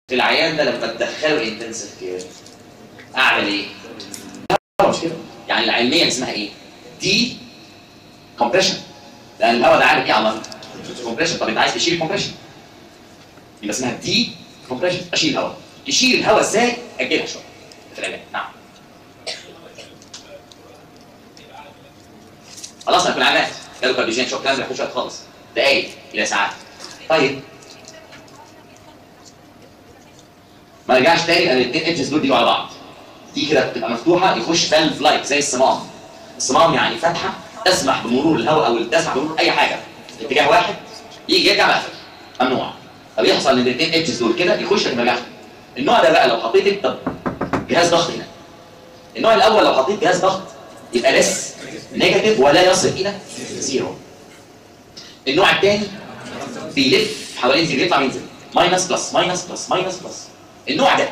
في العيان ده لما تدخله انتنسيف كير اعمل ايه؟ لا مش كده يعني علميا اسمها ايه؟ دي كومبريشن لان الهواء ده عامل ايه على الارض؟ كومبريشن طب انت عايز تشيل الكومبريشن يبقى اسمها دي كومبريشن اشيل الهواء تشيل الهواء ازاي؟ اجلها شويه في العلاج نعم خلاص هنكون علامات جاله كارديوجين شوك لازم ياخد وقت خالص دقايق الى ساعات طيب ما رجعش تاني لان الاثنين ايدجز دول بيجوا على بعض دي كده بتبقى مفتوحه يخش فالف لايك زي الصمام الصمام يعني فتحه تسمح بمرور الهواء او تسمح بمرور اي حاجه في اتجاه واحد يجي يرجع مقفل ممنوع فبيحصل ان الاثنين ايدجز دول كده يخش لكن ما يرجعش النوع ده بقى لو حطيت انت جهاز ضغط هنا النوع الاول لو حطيت جهاز ضغط يبقى لس نيجاتيف ولا يصل الى زيرو النوع الثاني بيلف حوالين زيرو يطلع وينزل ماينس بلس ماينس بلس ماينس بلس النوع ده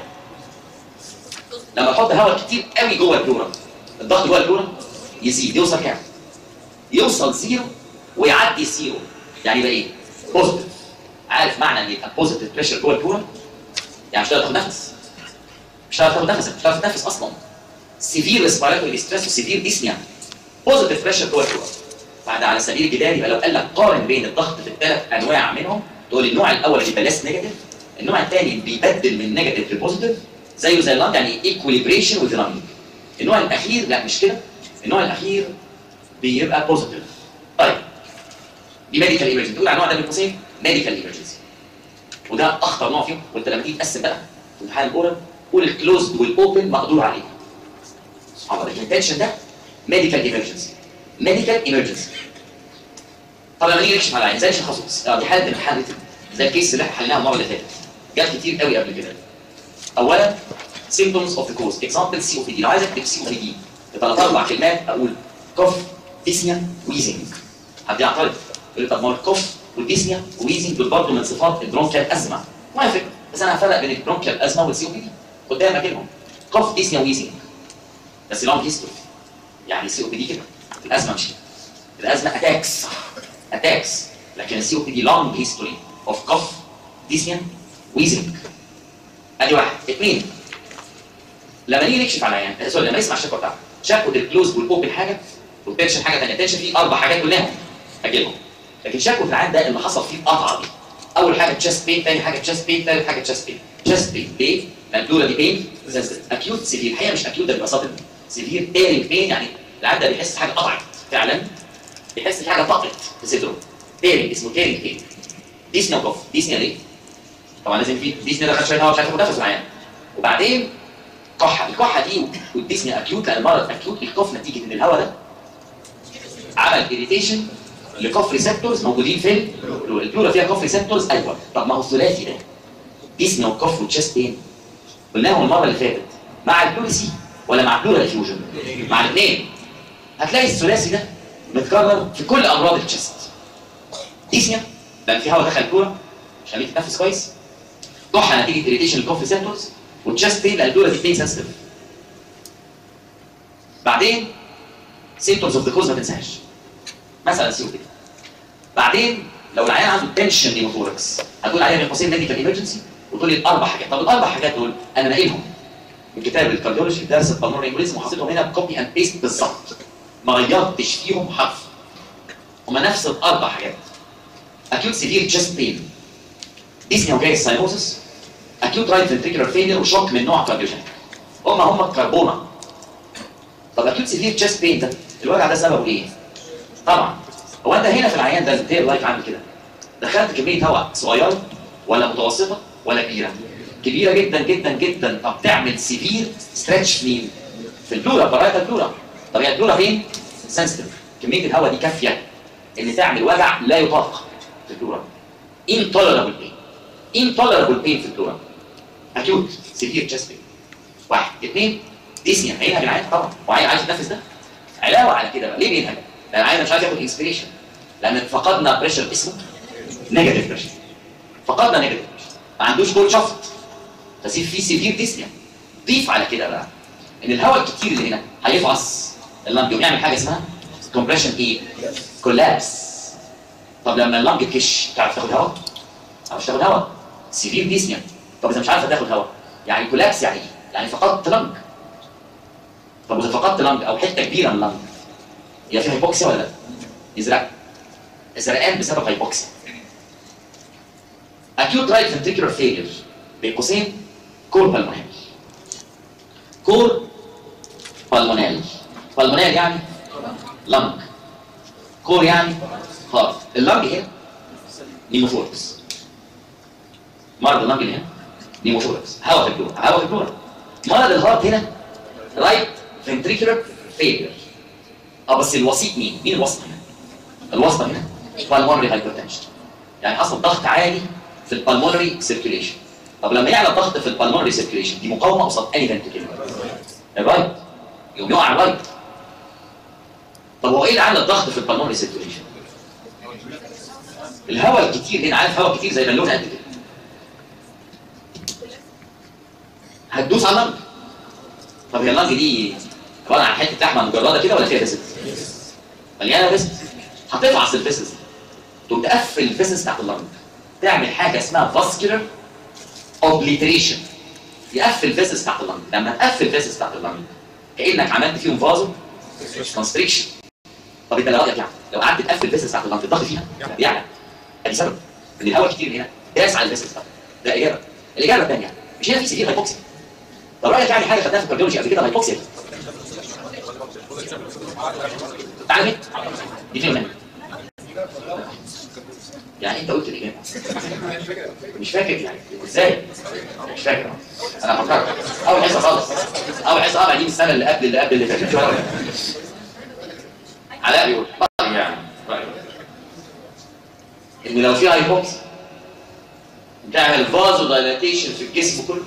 لما تحط هواء كتير قوي جوه البلورا الضغط جوه البلورا يزيد يوصل كام؟ يوصل زيرو ويعدي زيرو يعني يبقى ايه؟ بوزيتيف عارف معنى ان يبقى بوزيتيف بريشر جوه البلورا؟ يعني مش هتقدر تاخد نفس مش هتقدر تاخد نفسك مش هتقدر تتنفس اصلا سيفير ريسبيراتوري ستريس وسيفير ديسنيا بوزيتيف بريشر جوه البلورا بعد على سبيل الجدال يبقى لو قال لك قارن بين الضغط في الثلاث انواع منهم تقول النوع الاول يبقى ليس نيجاتيف النوع الثاني بيبدل من نيجاتيف لبوزيتيف زيه زي اللانج يعني ايكوليبريشن وذ النوع الاخير لا مش كده النوع الاخير بيبقى بوزيتيف طيب دي ميديكال ايمرجنسي تقول على النوع ده بين قوسين ميديكال ايمرجنسي وده اخطر نوع فيهم وانت لما تيجي تقسم بقى في امتحان الاورال قول الكلوزد والاوبن مقدور عليه سبحان الله الانتنشن ده ميديكال ايمرجنسي ميديكال ايمرجنسي طب لما نيجي نكشف على العين زي الشخص اه دي حاله من حالة زي الكيس اللي احنا حليناها المره اللي فاتت جات كتير قوي قبل كده اولا symptoms of the cause example COPD لو عايز اكتب COPD ثلاث اربع كلمات اقول كوف ديسنيا ويزنج حد يعترض يقول لي طب ما هو الكوف والديسنيا ويزنج دول برضه من صفات البرونكيال ازمه موافق بس انا هفرق بين البرونكيال ازمه والسي او بي دي قدام اكلهم كوف ديسنيا ويزنج بس لونج هيستوري يعني السي او بي دي كده الازمه مش كده الازمه اتاكس اتاكس لكن السي او بي دي لونج هيستوري اوف كوف ديسنيا ويزنج ادي واحد اثنين لما نيجي نكشف على عيان سوري لما نسمع الشكوى بتاعته شكوى الكلوز والاوبن حاجه والتنشن حاجه ثانيه التنشن فيه اربع حاجات قلناهم اجلهم لكن شكوى في العيان ده اللي حصل فيه القطعه دي اول حاجه تشست بين ثاني حاجه تشست بين ثالث حاجه تشست بين تشست بين ليه؟ لان الدوره دي بين اكيوت سيفير الحقيقه مش اكيوت ده بيبقى صدمه سيفير تيرنج بين يعني العيان ده بيحس حاجه قطعت فعلا بيحس في حاجه طقت في صدره تيرنج اسمه تيرنج بين ديسنيا وكوف ديسنيا ليه؟ طبعا لازم في ديسنيا ده خد شويه هواء مش عارف ياخد نفس معايا وبعدين كحه الكحه دي والديسنيا اكيوت لان المرض اكيوت الكوف نتيجه ان الهواء ده عمل اريتيشن لكوف ريسبتورز موجودين في البلورا البلورا فيها كوف ريسبتورز ايوه طب ما هو الثلاثي ده ديسنيا وكوف وتشست بين قلناهم المره اللي فاتت مع البلوريسي ولا مع البلورا ديفيوجن مع الاثنين هتلاقي الثلاثي ده متكرر في كل امراض التشست ديسنيا لان في هواء دخل البلورا مش خليك تتنفس كويس كحه نتيجه اريتيشن لكوف ريسبتورز وتشست بين لان البلورا دي بين سنسيتيف بعدين سيمتومز اوف ذا كوز ما تنساهاش مثلا سي كده بعدين لو العيان عنده تنشن نيموثوركس هتقول عليها من قوسين ميديكال ايمرجنسي وتقول لي الاربع حاجات طب الاربع حاجات دول انا ناقلهم من كتاب الكارديولوجي درس البلمونري امبوليزم وحطيتهم هنا بكوبي اند بيست بالظبط ما غيرتش فيهم حرف هما نفس الاربع حاجات acute severe chest pain dyspnea وجاي ساينوسس acute right ventricular failure وشوك من نوع كارديوجينيك هم هم الكربونه طب acute severe chest pain ده الوجع ده سببه ايه؟ طبعا هو انت هنا في العيان ده التير لايك عامل كده دخلت كميه هواء صغيره ولا متوسطه ولا كبيره؟ كبيره جدا جدا جدا طب تعمل سيفير ستريتش مين؟ في البلورا براية البلورا طب هي البلورا فين؟ سنسيتيف كميه الهواء دي كافيه ان تعمل وجع لا يطاق في البلورا intolerable pain intolerable pain في البلورا acute severe chest pain واحد اثنين ديسنيا هينهج العيان طبعا وعايز عايز يتنفس ده علاوه على كده بقى ليه بينهج؟ لان العيان مش عايز ياخد انسبيريشن لان فقدنا بريشر اسمه نيجاتيف بريشر فقدنا نيجاتيف بريشر ما عندوش كول شفط فسيب فيه سيفير ديسنيا ضيف على كده بقى ان الهواء الكتير اللي هنا هيفعص اللنج يقوم يعمل حاجه اسمها كومبريشن ايه؟ كولابس طب لما اللنج تكش تعرف تاخد هواء؟ تعرفش تاخد هواء سيفير ديسنيا طب اذا مش عارفه تاخد هواء يعني كولابس يعني ايه؟ يعني فقدت لنج طب واذا فقدت لنج او حته كبيره من لنج هي في هيبوكسيا ولا لا؟ يزرق زرقان بسبب هيبوكسيا acute right ventricular failure بين قوسين كور بالمونال كور بالمونال بالمونال يعني لنج كور يعني هارت اللنج هنا نيموثوركس مرض اللنج هنا نيموثوركس هواء في البلورة هواء في البلورة مرض الهارت هنا رايت ventricular failure اه بس الوسيط مين؟ مين الوسط هنا؟ الوسط هنا pulmonary hypertension يعني اصلا ضغط عالي في البلمونري سيركيوليشن طب لما يعلى الضغط في البلمونري سيركيوليشن دي مقاومه قصاد اني فنتكيولر الرايت يقوم يقع الرايت طب هو ايه اللي عامل الضغط في البلمونري سيركيوليشن؟ الهواء الكتير هنا عارف هواء كتير زي بالون قد كده هتدوس على اللنج طب هي اللنج دي عباره عن حته لحمه مجرده كده ولا فيها فيسز؟ مليانه فيسز هتفعص الفيسز تقوم تقفل الفيسز بتاعت اللنج تعمل حاجه اسمها فاسكولار اوبليتريشن يقفل الفيسز بتاعت اللنج لما تقفل الفيسز بتاعت اللنج كانك عملت فيهم فازو كونستريكشن طب انت لو رايك يعني لو قعدت تقفل الفيسز بتاعت اللنج الضغط فيها بيعلى ادي سبب ان الهواء كتير هنا داس على الفيسز بتاعتك ده اجابه الاجابه الثانيه مش هنا في سيفير هايبوكسيا طب رايك يعني حاجه خدناها في الكارديولوجي قبل كده هايبوكسيا تعالى هنا دي فين منها يعني انت قلت الاجابه مش فاكر يعني ازاي مش فاكر انا فكرت اول حصه خالص اول حصه اه دي السنه اللي قبل اللي قبل اللي فاتت علاء بيقول رأيي يعني رأيي. ان لو في هايبوكس تعمل فازو دايلاتيشن في الجسم كله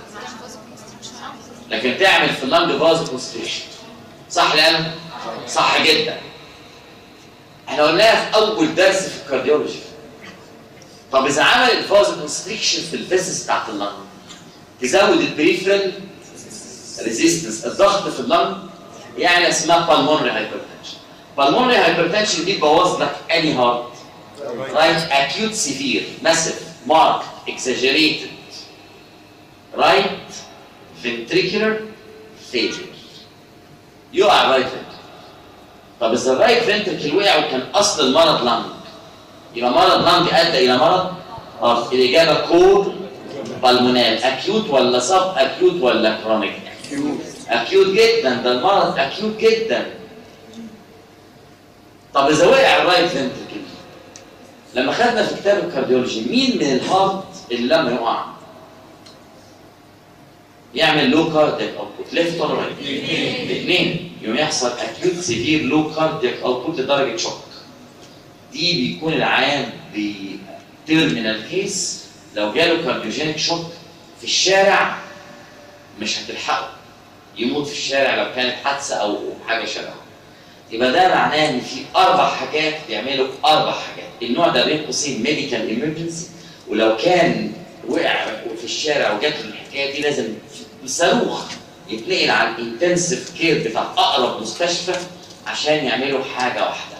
لكن تعمل في اللنج فازو كونستريشن صح لأنا؟ صح جدا احنا قلناها في اول درس في الكارديولوجي طب اذا عمل الفازو كونستريكشن في الفيسس بتاعت اللنج تزود البريفرال ريزيستنس الضغط في اللنج يعني اسمها بالمونري هايبرتنشن بالمونري هايبرتنشن دي تبوظ لك اني هارت right acute severe massive marked exaggerated right ventricular failure يقع الرايت ventricle طب اذا الرايت ventricle وقع وكان اصل المرض لنج يبقى مرض لنج ادى الى مرض هارت الاجابه كور بالمونال اكيوت ولا سب اكيوت ولا كرونيك اكيوت جدا ده المرض اكيوت جدا طب اذا وقع الرايت ventricle لما خدنا في كتاب الكارديولوجي مين من الهارت اللي لما يقع يعمل لو كاردياك اوتبوت ليفت ولا رايت؟ الاثنين يوم يحصل اكيوت سيفير لو كاردياك اوتبوت لدرجه شوك دي بيكون العيان بتيرمينال كيس لو جاله كارديوجينيك شوك في الشارع مش هتلحقه يموت في الشارع لو كانت حادثه او حاجه شبهه يبقى ده معناه ان في اربع حاجات بيعملوا اربع حاجات النوع ده بين قوسين ميديكال ايمرجنسي ولو كان وقع في الشارع وجات له الحكايه دي لازم بصاروخ يتنقل على الانتنسيف كير بتاع اقرب مستشفى عشان يعملوا حاجه واحده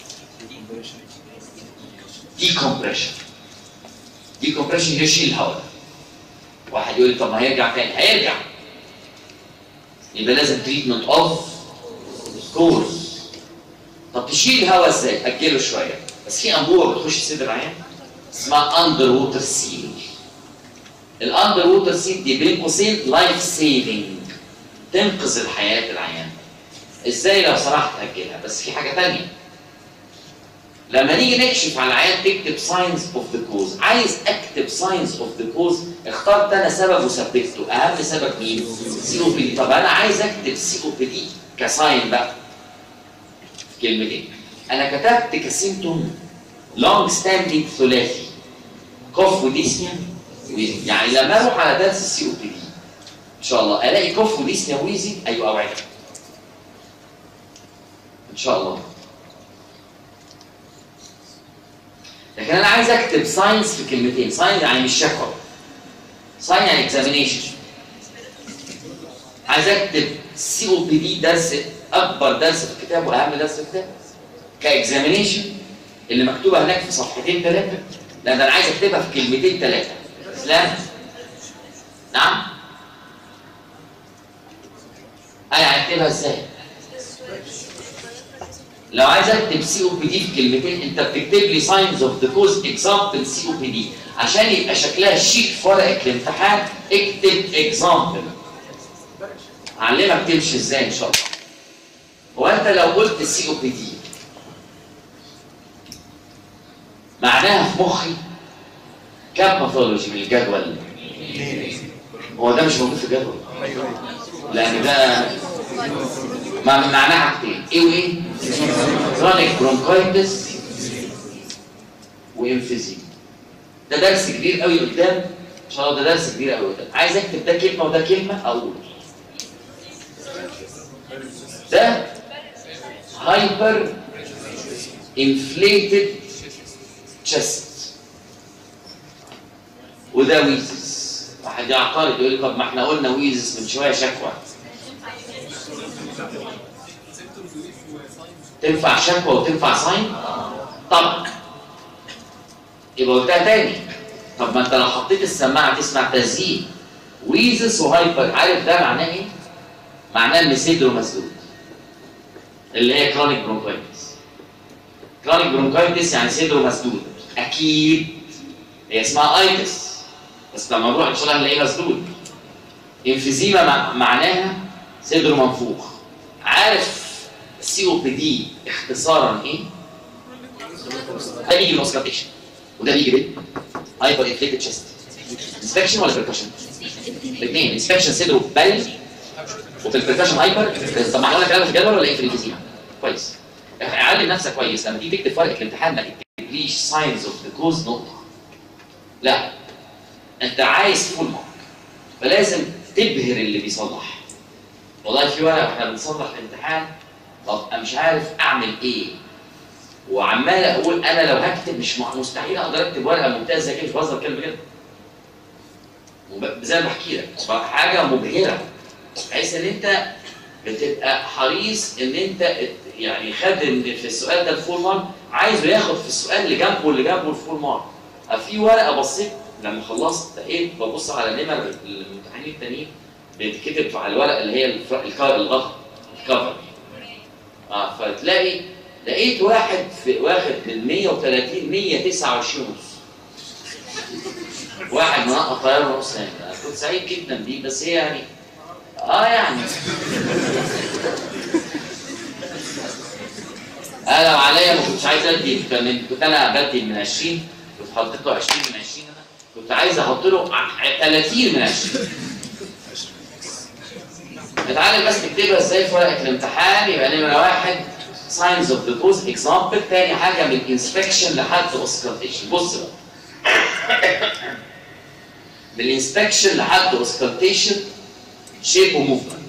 دي كومبريشن دي كومبريشن يشيل الهواء واحد يقول لي طب ما هيرجع تاني هيرجع يبقى لازم تريتمنت اوف كورس طب تشيل الهواء ازاي؟ اجله شويه بس في انبوبه بتخش صدر العيان اسمها اندر ووتر سيل الاندر ووتر سيل دي بين قوسين لايف سيفنج تنقذ الحياه العيان ازاي لو سمحت اجلها بس في حاجه ثانيه لما نيجي نكشف على العيان تكتب ساينز اوف ذا كوز عايز اكتب ساينز اوف ذا كوز اخترت انا سبب وثبته اهم سبب مين سي او بي دي طب انا عايز اكتب سي او بي دي كساين بقى في كلمتين انا كتبت كسيمتوم لونج ستاندينج ثلاثي كوف وديسنيا ويزنج يعني لما اروح على درس السي او بي دي ان شاء الله الاقي كوف وديسنيا ويزنج ايوه اوعدك ان شاء الله لكن انا عايز اكتب ساينس في كلمتين ساين يعني مش شكوى ساين يعني اكزامينيشن عايز اكتب سي او بي دي درس اكبر درس في الكتاب واهم درس في الكتاب كاكزامينيشن اللي مكتوبه هناك في صفحتين ثلاثه لا ده انا عايز اكتبها في كلمتين ثلاثه اسلام اكتبها ازاي لو عايز اكتب سي او بي دي في كلمتين انت بتكتب لي ساينز اوف ذا كوز اكزامبل سي او بي دي عشان يبقى شكلها شيك في ورقه الامتحان اكتب اكزامبل اعلمك تمشي ازاي ان شاء الله هو انت لو قلت سي او بي دي معناها في مخي كم باثولوجي من الجدول هو ده مش موجود في الجدول لان ده مع- معناها حاجتين ايه وايه؟ كرونيك برونكايتس وانفيزيما ده درس كبير قوي قدام ان شاء الله ده درس كبير قوي قدام عايز اكتب ده كلمه وده كلمه اقول ده هايبر انفليتد تشست وده ويزز واحد يعترض يقول لي طب ما احنا قلنا ويزز من شويه شكوى تنفع شكوى وتنفع ساين؟ طب يبقى قلتها تاني طب ما انت لو حطيت السماعه تسمع تزييق ويزس وهايبر عارف ده معناه ايه؟ معناه ان صدره مسدود اللي هي كرونيك برونكايتس كرونيك برونكايتس يعني صدره مسدود اكيد هي اسمها ايتس بس لما نروح ان شاء الله هنلاقيه مسدود انفيزيما مع- معناها صدره منفوخ عارف السي او بي دي اختصارا ايه؟ ده بيجي بالاوسكارتيشن وده بيجي بايه؟ هايبر انفليتد تشست انسبكشن ولا بركشن؟ الاثنين انسبكشن صدره بل وفي البركشن هايبر طب ما احنا قلنا الكلام ده في الجدول ولا ايه في الانفيزيما؟ كويس علم نفسك كويس لما تيجي تكتب ورقه الامتحان ما تكتبليش ساينز اوف ذا كوز نقطه لا انت عايز فول مارك فلازم تبهر اللي بيصلح والله في ورقه احنا بنصلح الامتحان طب انا مش عارف اعمل ايه وعمال اقول انا لو هكتب مش مع- مستحيل اقدر اكتب ورقه ممتازه كده مش بهزر الكلمه كده وب- زي ما بحكي لك حاجه مبهره بحيث ان انت بتبقى حريص ان انت ات- يعني خد ان في السؤال ده الفول مارك عايزه ياخد في السؤال اللي جنبه اللي جنبه الفول مارك في ورقه بصيت لما خلصت لقيت ببص على نمر الممتحنين التانيين بيتكتب على الورقه اللي هي الف- الكا- الغطا الكفر اه فتلاقي لقيت واحد في واخد من 130 129 ونص واحد منقط طياره ونص يعني أنا كنت سعيد جدا بيه بس هي يعني اه يعني انا لو عليا ما كنتش عايز ادي كان- كنت انا بدي من 20 كنت حطيت له 20 من 20 انا كنت عايز احط له ع- 30 من 20 اتعلم بس تكتبها ازاي في ورقه الامتحان يبقى نمره واحد ساينز اوف ذا كوز اكزامبل تاني حاجه من انسبكشن لحد اوسكالتيشن بص بقى من الانسبكشن لحد اوسكالتيشن شيب وموفمنت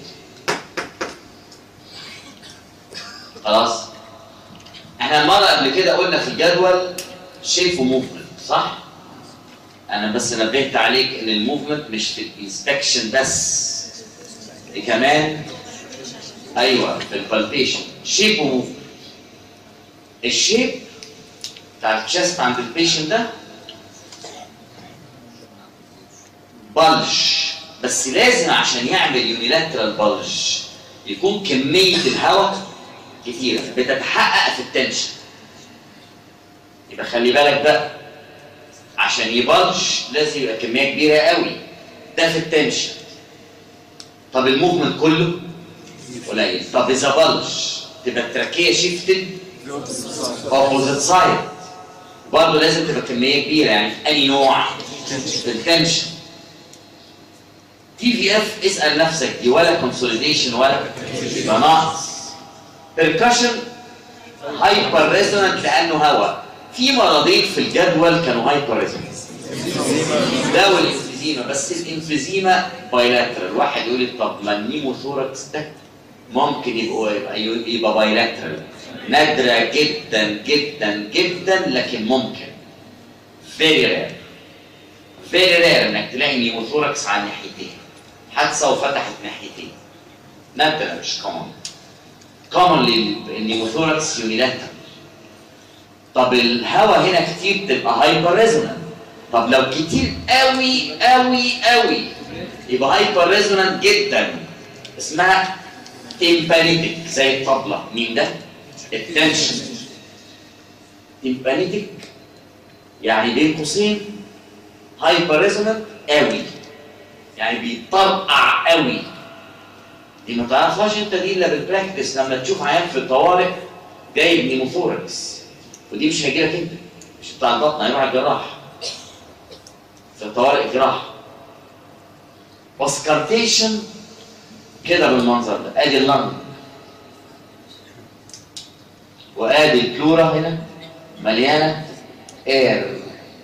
خلاص احنا المره قبل كده قلنا في الجدول شيب وموفمنت صح انا بس نبهت عليك ان الموفمنت مش في الانسبكشن بس دي كمان ايوه في البالبيشن شيب وموفمنت الشيب بتاع الشيست عند البيشن ده بلج بس لازم عشان يعمل يونيلاترال بلج يكون كميه الهواء كتيره بتتحقق في التنشن يبقى خلي بالك بقى عشان يبلج لازم يبقى كميه كبيره قوي ده في التنشن طب الموفمنت كله قليل طب اذا بلج تبقى التركيه شيفتد اوبوزيت سايد برضه لازم تبقى كميه كبيره يعني في اي نوع في التنشن تي في اف اسال نفسك دي ولا كونسوليديشن ولا يبقى ناقص بيركشن هايبر ريزونانت لانه هواء في مرضين في الجدول كانوا هايبر ريزونانت ده والانفيزيما بس الانفيزيما بايلاترال واحد يقول لي طب ما النيموثوركس ده ممكن يبقى يبقى, يبقى بايلاترال نادرة جدا جدا جدا لكن ممكن فيري رير فيري رير انك تلاقي نيموثوركس على ناحيتين حادثة وفتحت ناحيتين نادرة مش كومن كومنلي النيموثوركس يونيلاترال طب الهواء هنا كتير تبقى هايبر ريزونانت طب لو كتير قوي قوي قوي يبقى هايبر ريزونانت جدا اسمها تيمبانيتك زي الطبلة مين ده؟ التنشن تيمبانيتك يعني بين قوسين هايبر ريزونانت قوي يعني بيطرقع قوي دي ما تعرفهاش انت دي الا بالبراكتس لما تشوف عيان في الطوارئ جايب نيموثوركس ودي مش هيجيلك انت مش بتاع البطن هيروح الجراح في الطوارئ الجراح وسكارتيشن كده بالمنظر ده ادي اللنج وادي البلورا هنا مليانه اير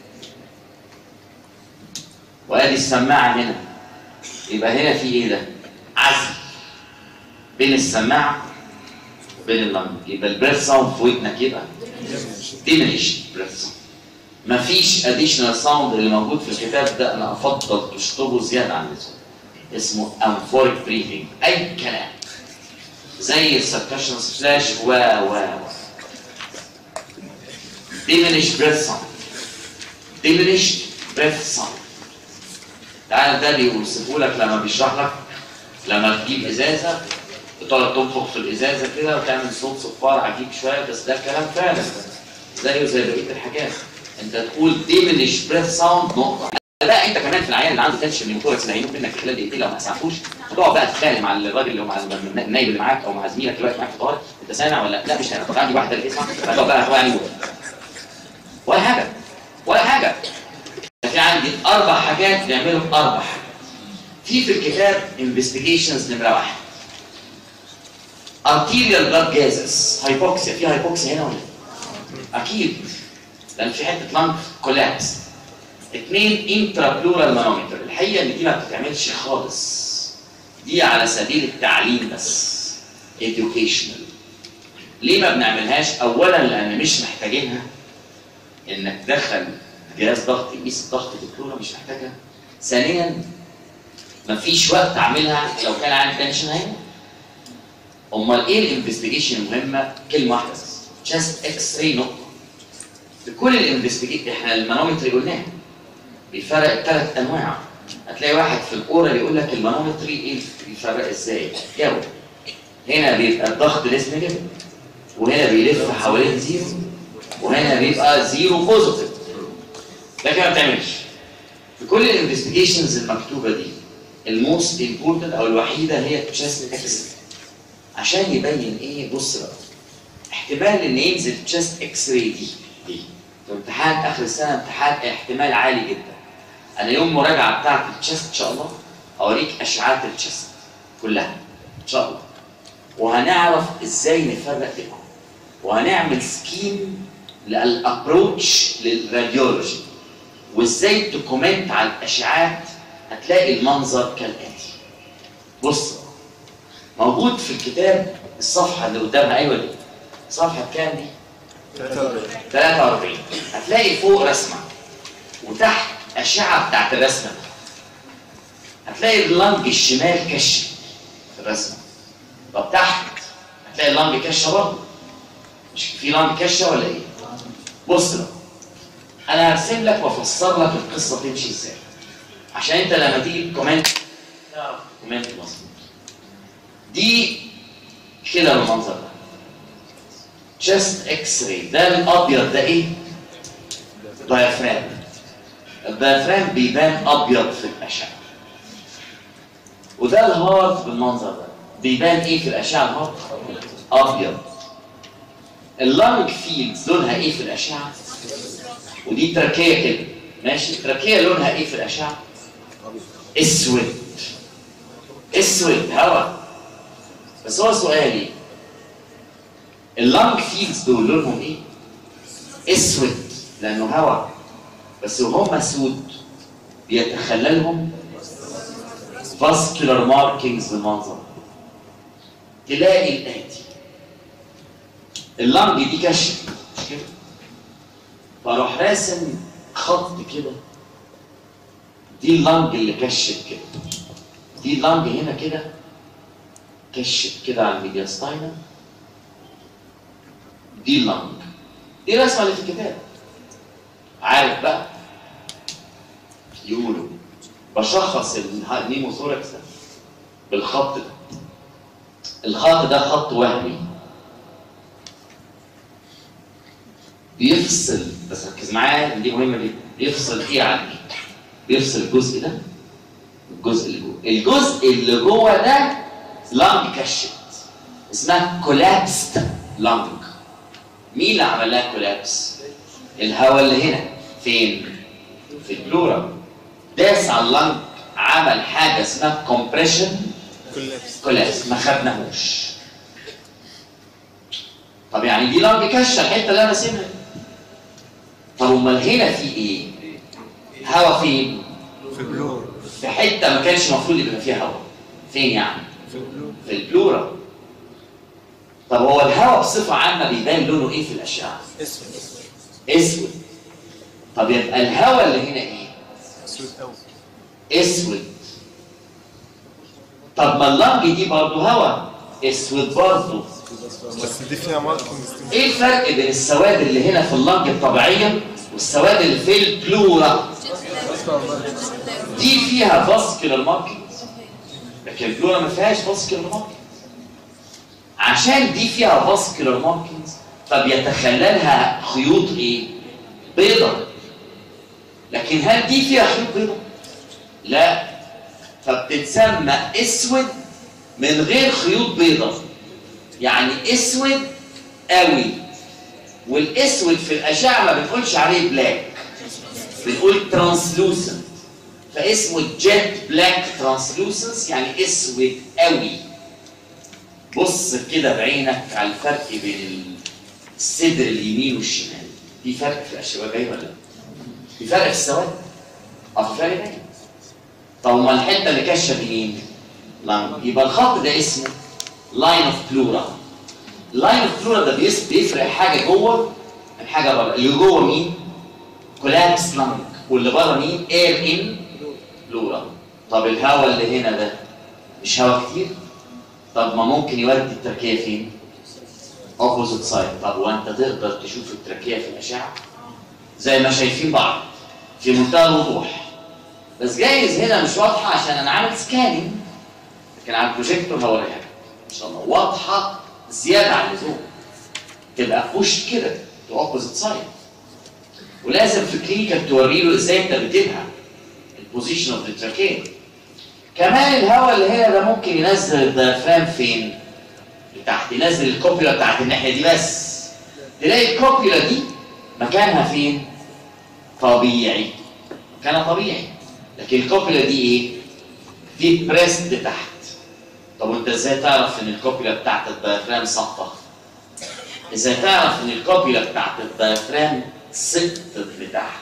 وادي السماعه هنا يبقى هنا في ايه ده؟ عزل بين السماعه وبين اللنج يبقى البريث ساوند في ودنك يبقى diminished breath sound مفيش additional sound اللي موجود في الكتاب ده انا افضل تشطبه زياده عن اللزوم اسمه amphoric breathing اي كلام زي السكشن سلاش و و و diminished breath sound diminished breath sound تعالى ده بيوصفه لك لما بيشرح لك لما تجيب ازازه وتقعد تنفخ في الازازه كده وتعمل صوت صفار عجيب شويه بس ده كلام فعلا زيه زي بقيه الحاجات انت تقول diminish breath sound نقطه لا انت كمان في العيان اللي عنده تنشن من كوركس اللي هيموت منك في خلال دقيقتين لو ما اسعفوش هتقعد بقى تتخانق مع الراجل اللي هو مع النايب اللي معاك او مع زميلك اللي واقف معاك في الطوارئ انت سامع ولا لا مش سامع طب عندي واحده اللي اسمع هتقعد بقى هو يعني ولا حاجه ولا حاجه في عندي اربع حاجات بيعملوا اربع حاجات في في الكتاب انفستيجيشنز نمره واحد arterial blood gases هايبوكسيا في هايبوكسيا هنا ولا لا؟ اكيد لان في حته لانج كولابس اثنين انترا بلورال مانومتر الحقيقه ان دي ما بتتعملش خالص دي على سبيل التعليم بس educational ليه ما بنعملهاش اولا لان مش محتاجينها انك تدخل جهاز ضغط يقيس ضغط البلورا مش محتاجها ثانيا مفيش وقت اعملها لو كان عندي تنشن هنا امال ايه الانفستيجيشن المهمه كلمه واحده بس جاست اكس راي نقطه في كل الانفستيجيشن احنا المانومتري قلناه بيفرق ثلاث انواع هتلاقي واحد في الاورال يقول لك المانومتري ايه بيفرق ازاي جاوب هنا بيبقى الضغط ليس نيجاتيف وهنا بيلف حوالين زيرو وهنا بيبقى زيرو بوزيتيف ده كده ما بتعملش في كل الانفستيجيشنز المكتوبه دي الموست امبورتنت او الوحيده هي تشيست اكس عشان يبين ايه بص بقى احتمال ان ينزل تشيست اكس راي دي دي في امتحان اخر السنه امتحان احتمال عالي جدا انا يوم مراجعه بتاعت التشيست ان شاء الله اوريك اشعات التشيست كلها ان شاء الله وهنعرف ازاي نفرق بينهم وهنعمل سكيم للابروتش للراديولوجي وازاي تكومنت على الاشعاعات هتلاقي المنظر كالاتي بص موجود في الكتاب الصفحه اللي قدامها ايوه دي صفحه كام دي 43 هتلاقي فوق رسمه وتحت اشعه بتاعت الرسمه هتلاقي اللنج الشمال كش في الرسمه طب تحت هتلاقي اللنج كشه برضه مش في لنج كشه ولا ايه؟ بص بقى انا هرسم لك وافسر لك القصه تمشي ازاي عشان انت لما تيجي كومنت تعرف كومنت مظبوط دي كده بالمنظر ده تشست اكس راي ده الابيض ده ايه؟ دايفرام الدايفرام بيبان ابيض في الاشعه وده الهارت بالمنظر ده بيبان ايه في الاشعه الهارت؟ ابيض اللانج فيلدز لونها ايه في الاشعه؟ ودي تركيه كده ماشي تركيه لونها ايه في الاشعه؟ اسود اسود هواء بس هو سؤالي اللانج فيلدز دول لونهم ايه؟ اسود لانه هواء بس وهم سود بيتخللهم فاسكولار ماركينجز بالمنظر تلاقي الاتي اللانج دي كشف مش كده؟ فاروح راسم خط كده دي اللانج اللي كشف كده دي اللانج هنا كده كشف كده على الميدياستاينم دي اللانج دي الرسمه اللي في الكتاب عارف بقى يقولوا بشخص النيموثوركس ده بالخط ده الخط ده خط وهمي بيفصل بس ركز معايا دي مهمه جدا بيفصل ايه عن ايه؟ بيفصل الجزء ده الجزء اللي جوه الجزء اللي جوه ده لانج كشت اسمها كولابست لانج مين اللي عمل لها كولابس؟ الهواء اللي هنا فين؟ في البلورا داس على اللنج عمل حاجه اسمها كومبريشن كولابس كولابس ما خدناهوش طب يعني دي لانج كشه الحته اللي انا سيبها طب امال هنا في ايه؟ هوا فين؟ في بلور في حته ما كانش المفروض يبقى فيها هوا فين يعني؟ في بلور في البلورا طب هو الهواء بصفه عامه بيبان لونه ايه في الاشعه؟ اسود اسود طب يبقى الهواء اللي هنا ايه؟ اسود قوي اسود طب ما اللنج دي برضه هواء اسود برضه بس دي فيها ماركينجز ايه الفرق بين السواد اللي هنا في اللنج الطبيعيه والسواد اللي في البلورا دي فيها فاسكولار ماركينجز لكن البلورا ما فيهاش فاسكولار ماركينجز عشان دي فيها فاسكولار ماركينجز طب يتخللها خيوط ايه بيضة لكن هل دي فيها خيوط بيضة لا فبتتسمى اسود من غير خيوط بيضة يعني اسود قوي والاسود في الاشعه ما بنقولش عليه بلاك بنقول ترانسلوسنت فاسمه جيت بلاك ترانسلوسنس يعني اسود قوي بص كده بعينك على الفرق بين الصدر اليمين والشمال في فرق في الاشواك جاي ولا لا؟ في فرق في السواد اه في فرق باين طب ما الحته اللي كشه دي مين؟ لانج يبقى الخط ده اسمه لاين اوف بلورا لاين اوف بلورا ده بيس- بيفرق حاجه جوه من حاجه بره اللي جوه مين؟ كولابس لانج واللي بره مين؟ اير ان بلورا طب الهواء اللي هنا ده مش هواء كتير؟ طب ما ممكن يودي التركيه فين؟ اوبوزيت سايد طب وانت تقدر تشوف التركيه في الاشعه؟ زي ما شايفين بعض في منتهى الوضوح بس جايز هنا مش واضحه عشان انا عامل سكاننج لكن على البروجيكتور هوريها لك ان شاء الله واضحه زياده عن اللزوم تبقى بوش كده تو اوبوزيت سايد ولازم في الكلينيكال توري له ازاي انت بتبقى البوزيشن اوف ذا تراكيه كمان الهواء اللي هنا ده ممكن ينزل الديافرام فين؟ تحت ينزل الكوبيولا بتاعت الناحيه دي بس تلاقي الكوبيولا دي مكانها فين؟ طبيعي مكانها طبيعي لكن الكوبيولا دي ايه؟ دي بريست تحت طب وانت ازاي تعرف ان الكوبيولا بتاعت الديافرام سقطه؟ ازاي تعرف ان الكوبيولا بتاعت الديافرام سقطت لتحت؟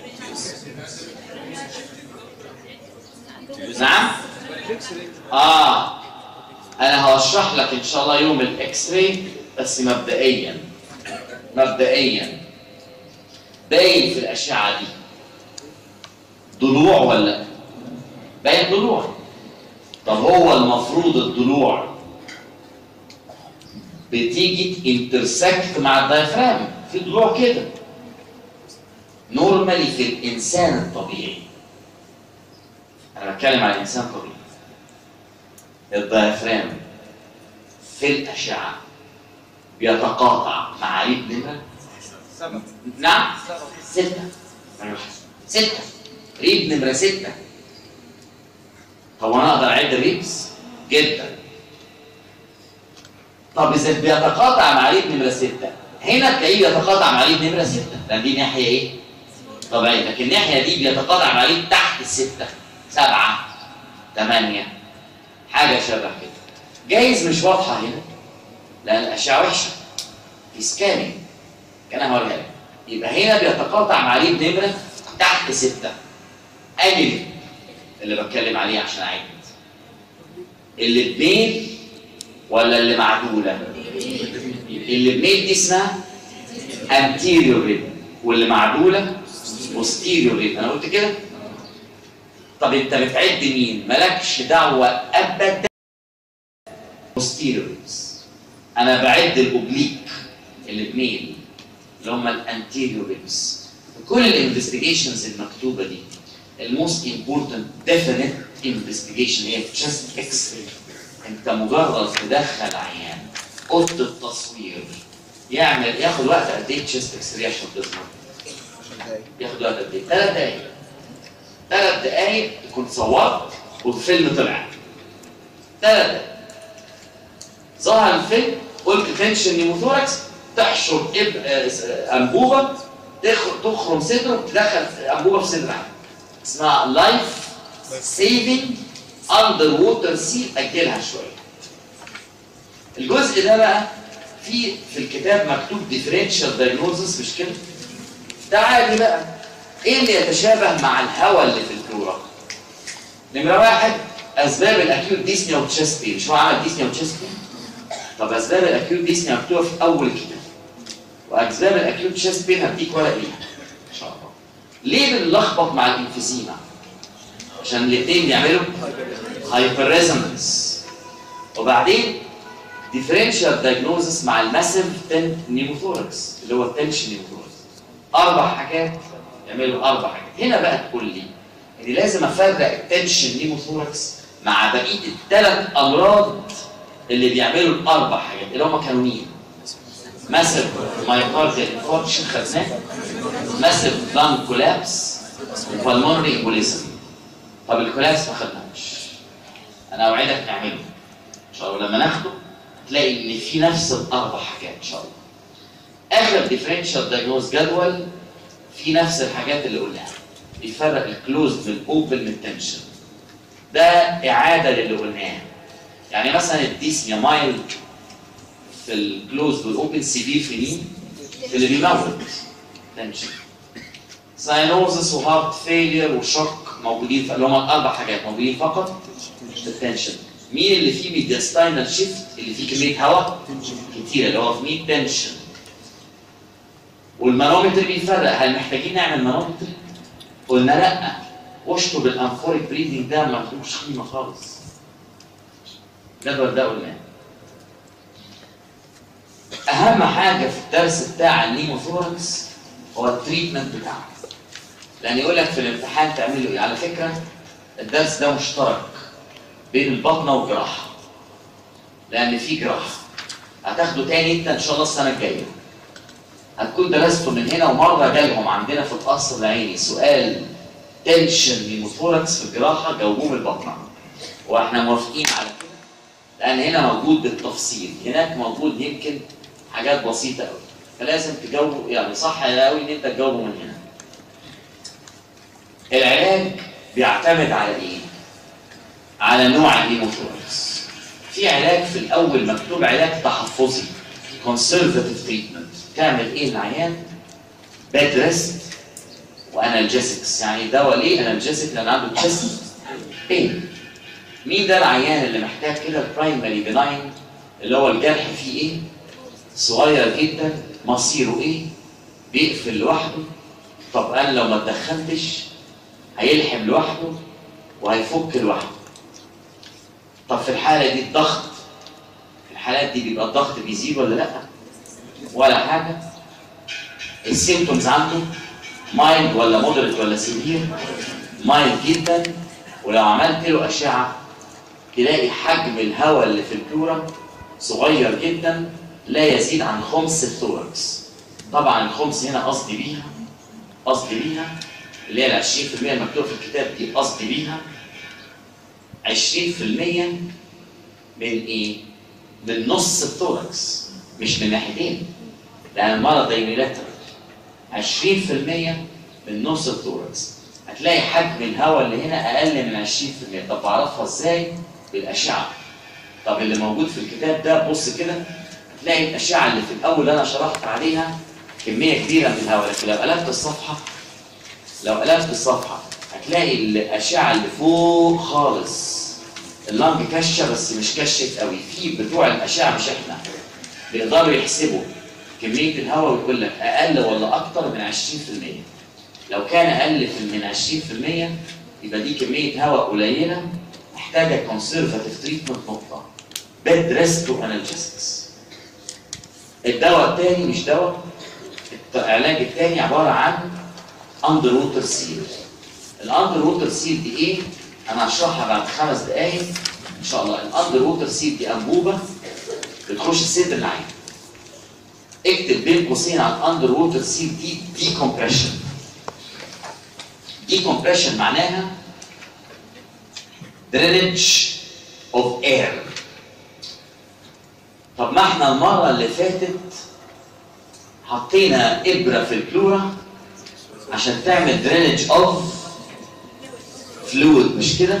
نعم؟ اه انا هشرح لك ان شاء الله يوم الاكس راي بس مبدئيا مبدئيا باين في الاشعه دي ضلوع ولا لا؟ باين ضلوع طب هو المفروض الضلوع بتيجي انترسكت مع الدايفرام في ضلوع كده نورمالي في الانسان الطبيعي انا بتكلم عن انسان طبيعي الدايفرام في الاشعه بيتقاطع مع ريب نمره سبعة نعم ستة أيوة. ستة ريب نمرة ستة طب أنا أقدر أعد الريبس؟ جدا طب إذا بيتقاطع مع ريب نمرة ستة هنا تلاقيه بيتقاطع مع ريب نمرة ستة لأن دي ناحية إيه؟ طبيعية لكن الناحية دي بيتقاطع مع ريب تحت الستة سبعة ثمانية حاجة شبه كده جايز مش واضحة هنا لأن الأشعة وحشة في سكاننج كان هوريها لك يبقى هنا بيتقاطع مع ريب نمرة تحت ستة أنهي اللي بتكلم عليه عشان أعد اللي بميل ولا اللي معدولة اللي بميل دي اسمها anterior rib واللي معدولة posterior rib أنا قلت كده طب أنت بتعد مين مالكش دعوة أبدا posterior ribs أنا بعد الأوبليك اللي بميل اللي هم الانتيريور ريبس كل الانفستيجيشنز المكتوبه دي الموست امبورتنت ديفينيت انفستيجيشن هي تشست اكس راي انت مجرد تدخل عيان اوضه التصوير يعمل ياخد وقت قد ايه تشيست اكس راي عشان تظهر؟ ياخد وقت قد ايه؟ ثلاث دقايق ثلاث دقايق تكون صورت والفيلم طلع ثلاث دقايق ظهر الفيلم قلت تنشن نيموثوركس تحشر إب... آه، انبوبه تخ- تخرم صدره تدخل انبوبه في صدر عيان اسمها لايف سيفنج اندر ووتر سي اجلها شويه الجزء ده بقى في في الكتاب مكتوب ديفرنشال دايجنوزس مش كده ده عادي بقى ايه اللي يتشابه مع الهواء اللي في الكوره نمره واحد اسباب الاكيوت ديسنيا وتشيست بين مش هو عمل ديسنيا وتشيست بين طب اسباب الاكيوت ديسنيا مكتوبه في اول كتاب واسباب الاكيوت تشيست بين هديك ورق ليها ان شاء الله ليه بنلخبط مع الانفيزيما عشان الاثنين بيعملوا هايبر ريزونانس وبعدين ديفرنشال دايجنوزس مع الماسيف تن نيموثوركس اللي هو التنشن نيموثوركس اربع حاجات يعملوا اربع حاجات هنا بقى تقول لي ان لازم افرق التنشن نيموثوركس مع بقيه الثلاث امراض اللي بيعملوا الاربع حاجات اللي هم كانوا مين؟ ماسيف مايوكارديال انفاركشن خدناه ماسيف لانج كولابس والمونري ايبوليزم طب الكولابس ما خدناهوش انا اوعدك نعمله ان شاء الله لما ناخده تلاقي ان في نفس الاربع حاجات ان شاء الله اخر ديفرنشال دايجنوز جدول في نفس الحاجات اللي قلناها بيفرق الكلوزد من الاوبن من التنشن ده اعاده للي قلناه يعني مثلا الديسنيا مايلد في الكلوزد والاوبن سيفير في مين؟ في اللي بيموت تنشن ساينوزس وهارت فيلير وشوك موجودين في اللي هم الاربع حاجات موجودين فقط في التنشن مين اللي فيه ميدياستاينال شيفت اللي فيه كميه هواء كتيره اللي هو في 100 تنشن والمانومتر بيفرق هل محتاجين نعمل مانومتر؟ قلنا لا واشطب الانفوريك بريدنج ده ما لهوش قيمه خالص الجدول ده قلناه اهم حاجه في الدرس بتاع النيموثوركس هو التريتمنت بتاعه لان يقول لك في الامتحان تعملوا ايه على فكره الدرس ده مشترك بين البطنه والجراحه لان في جراحه هتاخده تاني انت ان شاء الله السنه الجايه هتكون درسته من هنا ومره جالهم عندنا في القصر العيني سؤال تنشن نيموثوركس في الجراحه جاوبوه من البطنه واحنا موافقين على كده لان هنا موجود بالتفصيل هناك موجود يمكن حاجات بسيطه قوي فلازم تجاوبه يعني صح قوي ان انت تجاوبه من هنا العلاج بيعتمد على ايه؟ على نوع الهيموثوركس. في علاج في الاول مكتوب علاج تحفظي conservative treatment تعمل ايه العيان؟ باد ريست وانالجيسكس يعني دواء ليه انالجيسك لان عنده تشيست بين مين ده العيان اللي محتاج كده البرايمري بناين اللي هو الجرح فيه ايه؟ صغير جدا مصيره ايه؟ بيقفل لوحده طب انا لو ما اتدخلتش هيلحم لوحده وهيفك لوحده طب في الحالة دي الضغط في الحالات دي بيبقى الضغط بيزيد ولا لا ولا حاجة السيمتومز عنده مايلد ولا مودريت ولا سيفير مايلد جدا ولو عملت له أشعة تلاقي حجم الهواء اللي في البلورا صغير جدا لا يزيد عن خمس الثوركس طبعا الخمس هنا قصدي بيها قصدي بيها اللي هي ال 20% المكتوبه في الكتاب دي قصدي بيها 20% من ايه؟ من نص الثوركس مش من ناحيتين لان المرض ده يونيلاترال 20% من نص الثوركس هتلاقي حجم الهواء اللي هنا اقل من 20% طب بعرفها ازاي؟ بالاشعه طب اللي موجود في الكتاب ده بص كده هتلاقي الاشعه اللي في الاول اللي انا شرحت عليها كميه كبيره من الهواء لكن لو قلبت الصفحه لو قلبت الصفحه هتلاقي الاشعه اللي فوق خالص اللنج كشه بس مش كشت قوي في بتوع الاشعه مش احنا بيقدروا يحسبوا كميه الهواء ويقول لك اقل ولا اكتر من 20% لو كان اقل في- من 20% يبقى دي كميه هواء قليله محتاجه كونسرفاتيف تريتمنت نقطه بيد ريست انالجيسكس الدواء الثاني مش دواء العلاج الثاني عباره عن اندر ووتر سيل الاندر ووتر سيل دي ايه؟ انا هشرحها بعد خمس دقائق ان شاء الله الاندر ووتر سيل دي انبوبه بتخش الصدر العين اكتب بين قوسين على الاندر ووتر سيل دي دي كومبريشن دي كومبريشن معناها درينج اوف اير طب ما احنا المره اللي فاتت حطينا ابره في البلورا عشان تعمل درينج اوف فلويد مش كده؟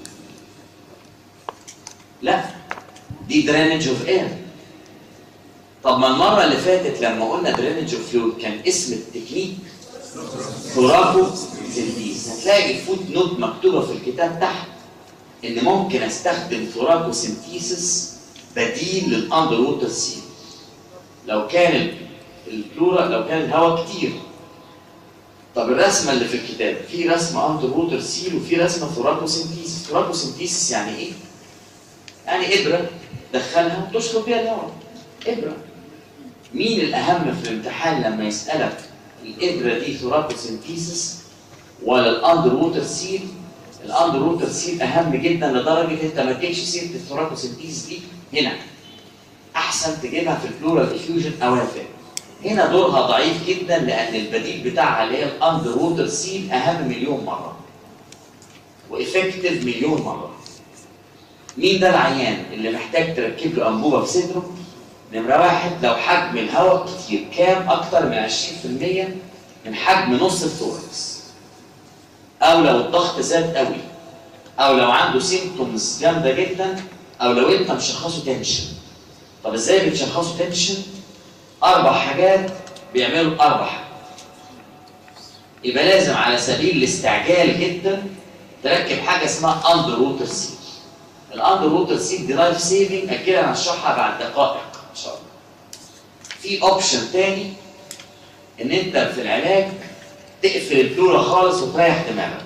لا دي درينج اوف اير طب ما المره اللي فاتت لما قلنا درينج اوف فلويد كان اسم التكنيك ثوراكو سنتيز هتلاقي الفوت نوت مكتوبه في الكتاب تحت ان ممكن استخدم ثوراكو سنتيسيس بديل للاندر ووتر سيل لو كان البلورا لو كان الهواء كتير طب الرسمه اللي في الكتاب في رسمه اندر ووتر سيل وفي رسمه ثوراكو سنتيسيس ثوراكو سنتيسيس يعني ايه؟ يعني ابره دخلها وتشرب بيها الهواء ابره مين الاهم في الامتحان لما يسالك الابره دي ثوراكو سنتيسيس ولا الاندر ووتر سيل الاندر ووتر سيل اهم جدا لدرجه انت ما تجيبش سيره الثوراكو سنتيسيس دي هنا احسن تجيبها في البلورال افيوجن اوافق هنا دورها ضعيف جدا لان البديل بتاعها اللي هي الاندر ووتر سيل اهم مليون مره وافكتيف مليون مره مين ده العيان اللي محتاج تركب له انبوبه في صدره نمره واحد لو حجم الهواء كتير كام اكتر من 20% من حجم نص الثوركس او لو الضغط زاد قوي او لو عنده سيمتومز جامده جدا او لو انت مشخصه تنشن طب ازاي بتشخصه تنشن اربع حاجات بيعملوا اربع حاجات يبقى لازم على سبيل الاستعجال جدا تركب حاجه اسمها اندر ووتر سيل الاندر ووتر سيل دي لايف سيفنج اكيد انا هشرحها بعد دقائق ان شاء الله في اوبشن تاني ان انت في العلاج تقفل البلورا خالص وتريح دماغك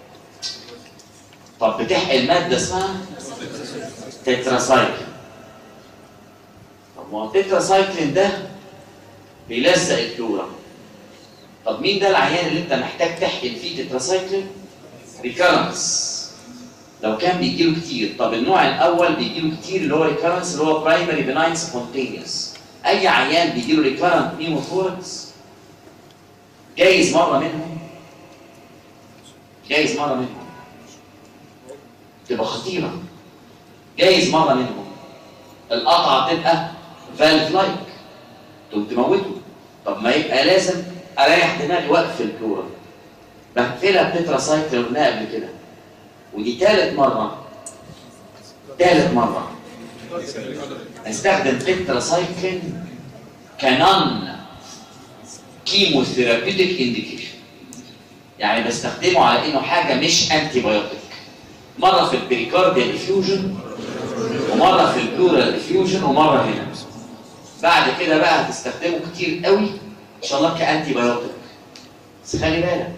طب بتحقن ماده اسمها تتراسايكل طب ما هو التتراسايكلين ده بيلزق البلورا طب مين ده العيان اللي انت محتاج تحقن فيه تتراسايكلين ريكارنس لو كان بيجيله كتير طب النوع الاول بيجيله كتير اللي هو ريكارنس اللي هو برايمري بناين سبونتينيوس اي عيان بيجيله ريكارنت نيموثوركس جايز مره منهم جايز مره منهم تبقى خطيره جايز مره منهم القطعه تبقى فالف لايك تقوم تموته طب ما يبقى لازم اريح دماغي واقف البلورا بقفلها بتتراسايكل قلناها قبل كده ودي ثالث مره ثالث مره استخدم تتراسايكلين كنون كيموثيرابيوتيك انديكيشن يعني بستخدمه على انه حاجه مش انتي بايوتيك مره في البريكارديال افيوجن ومره في البلورال افيوجن ومره هنا بعد كده بقى هتستخدمه كتير قوي ان شاء الله كانتي بايوتيك بس خلي بالك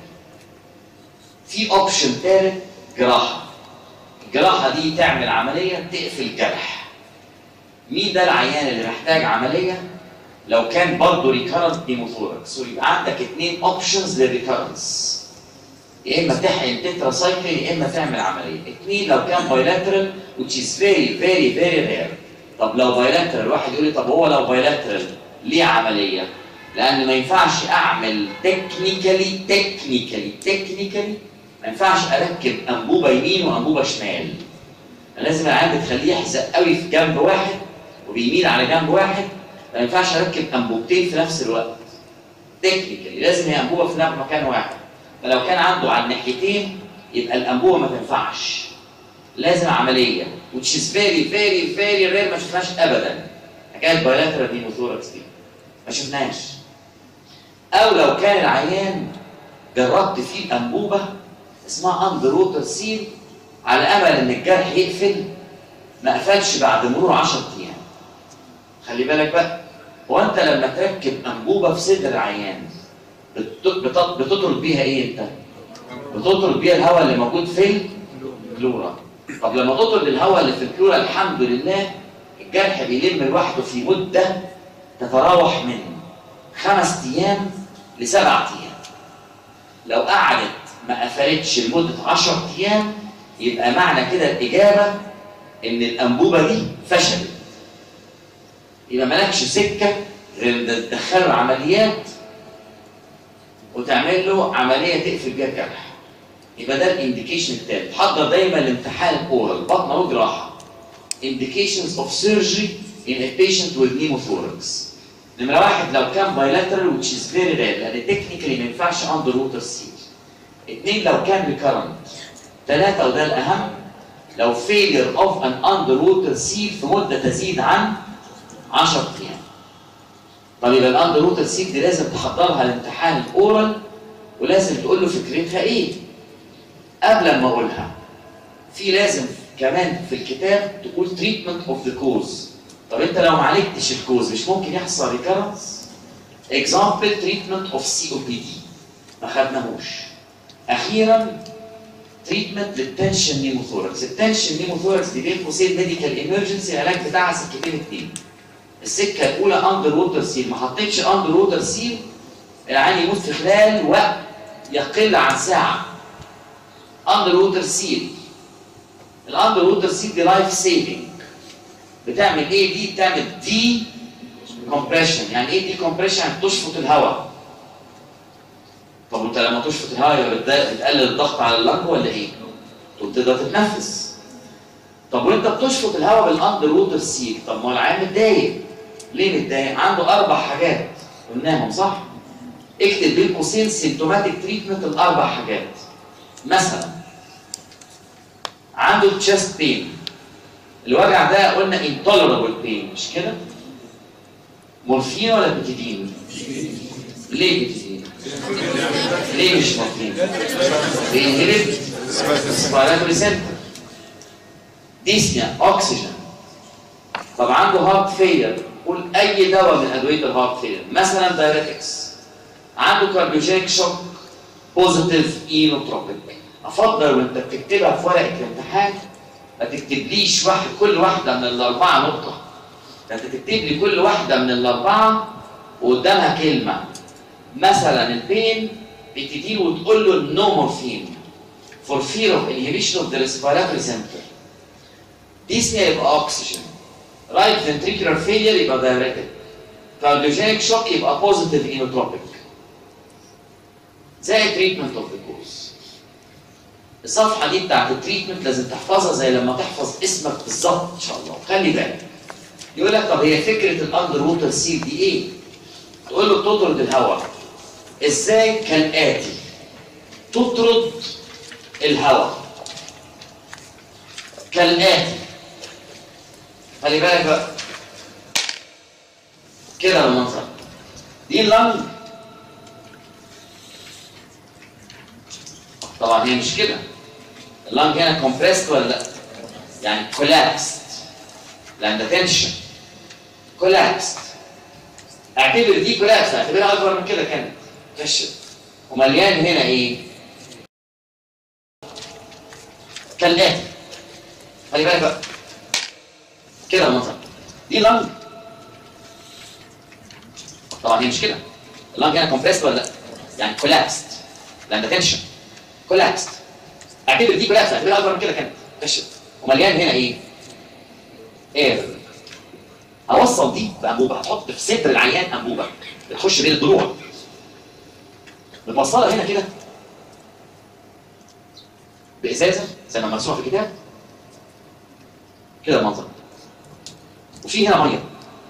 في اوبشن ثالث جراحه الجراحه دي تعمل عمليه تقفل جرح مين ده العيان اللي محتاج عمليه لو كان برضه ريكارنت نيموثوركس ويبقى عندك اثنين اوبشنز للريكارنس يا اما تحقن تتراسايكلين يا اما تعمل عمليه اثنين لو كان بايلاترال which is very very very rare طب لو بايلاترال واحد يقول لي طب هو لو بايلاترال ليه عمليه؟ لان ما ينفعش اعمل تكنيكالي تكنيكالي تكنيكالي ما ينفعش اركب انبوبه يمين وانبوبه شمال لازم العيان بتخليه يحزق قوي في جنب واحد وبيميل على جنب واحد ما ينفعش اركب انبوبتين في نفس الوقت تكنيكالي لازم هي انبوبه في نفس مكان واحد فلو كان عنده على الناحيتين يبقى الانبوبه ما تنفعش لازم عمليه which is very very very rare ما شفناش ابدا حكايه بايلاترال نيموثوركس دي ما شفناش او لو كان العيان جربت فيه الانبوبه اسمها اندر ووتر سيل على امل ان الجرح يقفل ما قفلش بعد مرور 10 ايام خلي بالك بقى هو انت لما تركب انبوبه في صدر العيان بت- بت- بتطرد بيها ايه انت؟ بتطرد بيها الهواء اللي موجود في البلورا طب لما تطرد الهواء اللي في البلورا الحمد لله الجرح بيلم لوحده في مده تتراوح من خمس ايام لسبع ايام لو قعدت ما قفلتش لمده 10 ايام يبقى معنى كده الاجابه ان الانبوبه دي فشلت يبقى مالكش سكه غير إنك تدخله عمليات وتعمل له عمليه تقفل بيها الجرح يبقى ده الانديكيشن الثالث حضر دايما الامتحان الاورال بطنه وجراحه indications of surgery in a patient with pneumothorax نمرة واحد لو كان bilateral which is very rare لأن technically ما ينفعش under water seal اثنين لو كان recurrent ثلاثة وده الأهم لو failure of an underwater seal في مدة تزيد عن 10 أيام طب يبقى الاندر ووتر سيل دي لازم تحضرها لامتحان الاورال ولازم تقول له فكرتها ايه قبل ما اقولها في لازم كمان في الكتاب تقول تريتمنت اوف ذا كوز طب انت لو ما عالجتش الكوز مش ممكن يحصل ريكرنس اكزامبل تريتمنت اوف سي او بي دي ما خدناهوش اخيرا تريتمنت للتنشن نيموثوركس التنشن نيموثوركس دي بين قوسين ميديكال ايمرجنسي العلاج بتاعها سكتين اتنين السكه الاولى اندر ووتر سيل ما حطيتش اندر ووتر سيل العيان يموت في خلال وقت يقل عن ساعه اندر ووتر سيل الاندر ووتر سيل دي لايف سيفنج بتعمل ايه دي بتعمل دي كومبريشن يعني ايه دي كومبريشن يعني تشفط الهواء طب انت لما تشفط الهواء يبقى بتد- بتقلل الضغط على اللنج ولا ايه؟ تقوم تقدر تتنفس طب وانت بتشفط الهواء بالاندر ووتر سيل طب ما هو العيان متضايق ليه متضايق؟ عنده اربع حاجات قلناهم صح؟ اكتب بين قوسين سيمتوماتيك تريتمنت الاربع حاجات مثلا عنده تشست بين الوجع ده قلنا intolerable pain مش كده؟ مورفين ولا بتدين؟ ليه بتدين؟ ليه مش مورفين؟ بينهبت سبايرال سنتر ديسنيا اكسجين طب عنده هارت فيلر قول اي دواء من ادويه الهارت فيلر مثلا دايريتكس عنده كارديوجينيك شوك بوزيتيف اينوتروبيك افضل وانت بتكتبها في ورقه الامتحان ما تكتبليش واحد كل واحده من الاربعه نقطه ده انت تكتب لي كل واحده من الاربعه وقدامها كلمه مثلا البين بتدين وتقول له نو مورفين for fear of inhibition of the respiratory center ديسنيا يبقى اوكسجين رايت ventricular failure يبقى diuretic كارديوجينيك شوك يبقى بوزيتيف اينوتروبيك زي تريتمنت اوف ذا كوز الصفحه دي بتاعت التريتمنت لازم تحفظها زي لما تحفظ اسمك بالظبط ان شاء الله خلي بالك يقول لك طب هي فكره الاندر ووتر سيل دي ايه؟ تقول له تطرد الهواء ازاي كالاتي تطرد الهواء كالاتي خلي بالك بقى كده المنظر دي اللنج طبعا هي مش كده اللنج هنا كومبريست ولا لا يعني كولابست لان ده تنشن كولابست اعتبر دي كولابس اعتبرها اكبر من كده كانت كشف ومليان هنا ايه كالاتي خلي بالك بقى كده المنظر دي لنج طبعا هي مش كده اللنج هنا كومبريست ولا لا يعني كولابست لان ده تنشن كولابست اعتبر دي كولابس اعتبرها اكبر من كده كانت كشف ومليان هنا ايه اير هوصل دي بانبوبه هتحط في صدر العيان انبوبه بتخش بين الضلوع متوصله هنا كده بازازه زي ما مرسومه في الكتاب كده المنظر وفي هنا ميه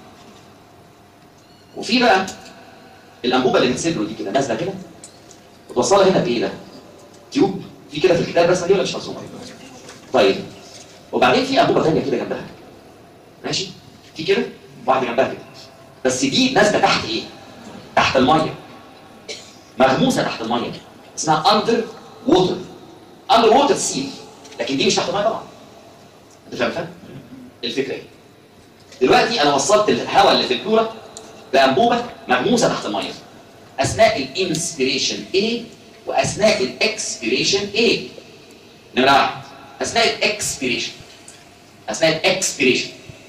وفي بقى الانبوبه اللي من صدره دي كده نازله كده متوصله هنا بايه ده؟ تيوب في كده في الكتاب رسمه دي ولا مش مرسومه؟ طيب وبعدين في انبوبه ثانيه كده جنبها ماشي؟ في كده واحده جنبها كده بس دي نازله تحت ايه؟ تحت الميه مغموسه تحت الميه اسمها اندر ووتر اندر ووتر سيل لكن دي مش تحت الميه طبعا انت فاهم فاهم؟ الفكره ايه؟ دلوقتي انا وصلت الهواء اللي في البلوره بانبوبه مغموسه تحت الميه اثناء الانسبيريشن A واثناء الاكسبيريشن A نمره واحد اثناء الاكسبيريشن اثناء الاكسبيريشن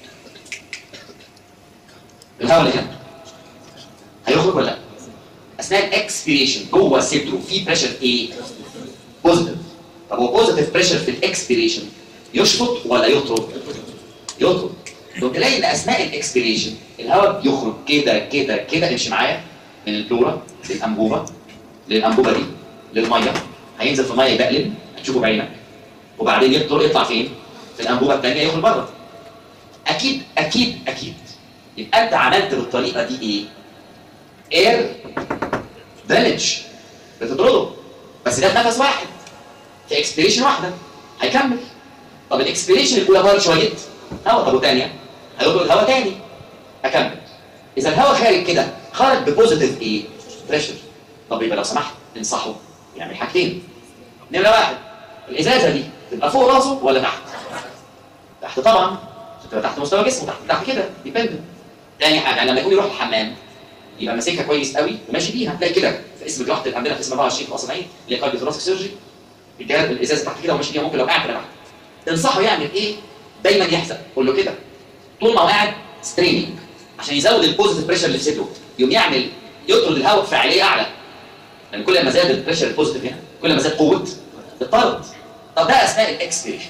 الهواء اللي هنا هيخرج ولا لا؟ اثناء الاكسبيريشن جوه صدره في بريشر ايه؟ بوزيتيف طب هو بوزيتيف بريشر في الاكسبيريشن يشفط ولا يطرد يطرد لو تلاقي ان اثناء الاكسبيريشن الهواء بيخرج كده كده كده امشي معايا من البلورا للانبوبه للانبوبه دي للميه هينزل في الميه يبقلب هتشوفه بعينك وبعدين يطلع يطلع فين؟ في الانبوبه الثانيه يخرج بره اكيد اكيد اكيد يبقى انت عملت بالطريقه دي ايه؟ اير درينج بتطرده بس ده بنفس واحد في اكسبيريشن واحده هيكمل طب الاكسبيريشن الاولى طارت شويه هواء طب والثانيه هيطرد هواء تاني اكمل اذا الهواء خارج كده خرج ببوزيتيف ايه؟ بريشر طب يبقى لو سمحت انصحه يعمل حاجتين نمره واحد الازازه دي تبقى فوق راسه ولا تحت؟ تحت طبعا عشان تبقى تحت مستوى جسمه تحت تحت كده ديبندنت تاني حاجه لما يكون يروح الحمام يبقى ماسكها كويس قوي وماشي بيها تلاقي كده في اسم جراحه عندنا في اسم 24 في قصر العين اللي هي كارديو ثوراسيك سيرجري الجهاز الازازه تحت كده وماشي بيها ممكن لو قاعد كده تحت تنصحه يعمل ايه؟ دايما يحزق قول له كده طول ما هو قاعد ستريننج عشان يزود البوزيتيف بريشر اللي في صدره يقوم يعمل يطرد الهواء بفاعليه اعلى لان كل ما زاد البريشر البوزيتيف هنا كل ما زاد قوه الطرد طب ده اثناء الاكسبيريشن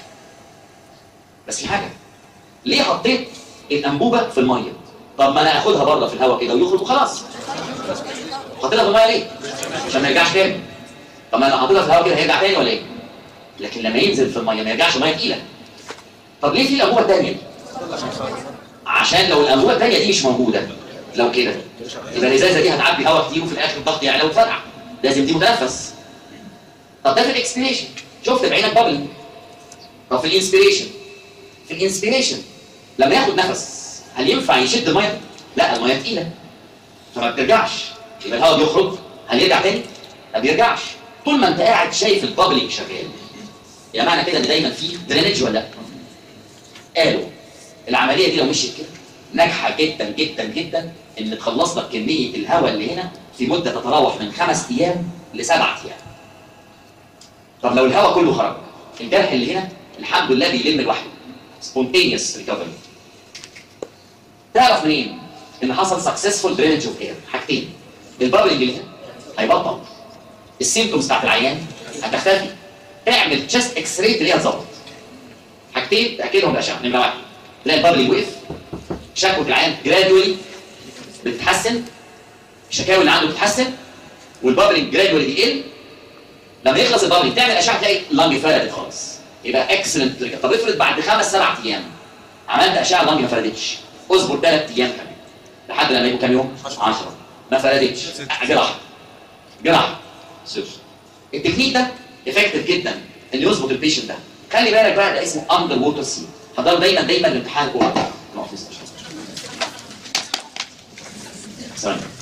بس في حاجه ليه حطيت الانبوبه في الميه طب ما انا اخدها بره في الهواء كده ويخرج وخلاص حطيتها في الميه ليه عشان ما يرجعش تاني طب ما انا حطيتها في الهواء كده هيرجع تاني ولا ايه لكن لما ينزل في الميه ما يرجعش ميه تقيله طب ليه في الانبوبه الثانيه دي عشان لو الانبوبه الثانيه دي مش موجوده لو كده يبقى الازازه دي هتعبي هواء كتير وفي الاخر الضغط يعلى وتفرقع لازم دي متنفس طب ده في الاكسبيريشن شفت بعينك بابل طب في الانسبيريشن في الانسبيريشن لما ياخد نفس هل ينفع يشد ميه؟ لا الميه تقيله فما بترجعش يبقى الهواء بيخرج هل يرجع تاني؟ ما بيرجعش طول ما انت قاعد شايف البابلينج شغال يا معنى كده ان دايما في درينج ولا لا؟ قالوا العمليه دي لو مشيت كده ناجحه جدا جدا جدا ان تخلص لك كميه الهواء اللي هنا في مده تتراوح من خمس ايام لسبعة ايام. طب لو الهواء كله خرج الجرح اللي هنا الحمد لله بيلم لوحده سبونتينيوس ريكفري تعرف منين ان حصل سكسسفول درينج اوف اير حاجتين البابلنج اللي هنا هيبطل السيمتومز بتاعت العيان هتختفي اعمل تشست اكس راي تلاقيها اتظبط حاجتين تاكدهم بالاشعه نمره واحد تلاقي البابلنج وقف شكوى العيان جرادولي بتتحسن الشكاوي اللي عنده بتتحسن والبابلنج جرادولي بيقل لما يخلص البابلنج تعمل اشعه تلاقي اللنج فردت خالص يبقى اكسلنت طب افرض بعد خمس سبع ايام عملت اشعه اللنج ما فردتش اصبر ثلاث ايام كمان لحد لما يبقوا كام يوم؟ 10 ما فردتش جراحه جراحه سيرجري التكنيك ده افكتيف جدا ان يظبط البيشنت ده خلي بالك بقى ده اسمه اندر ووتر سي حضروا دايما دايما الامتحان الاول ثواني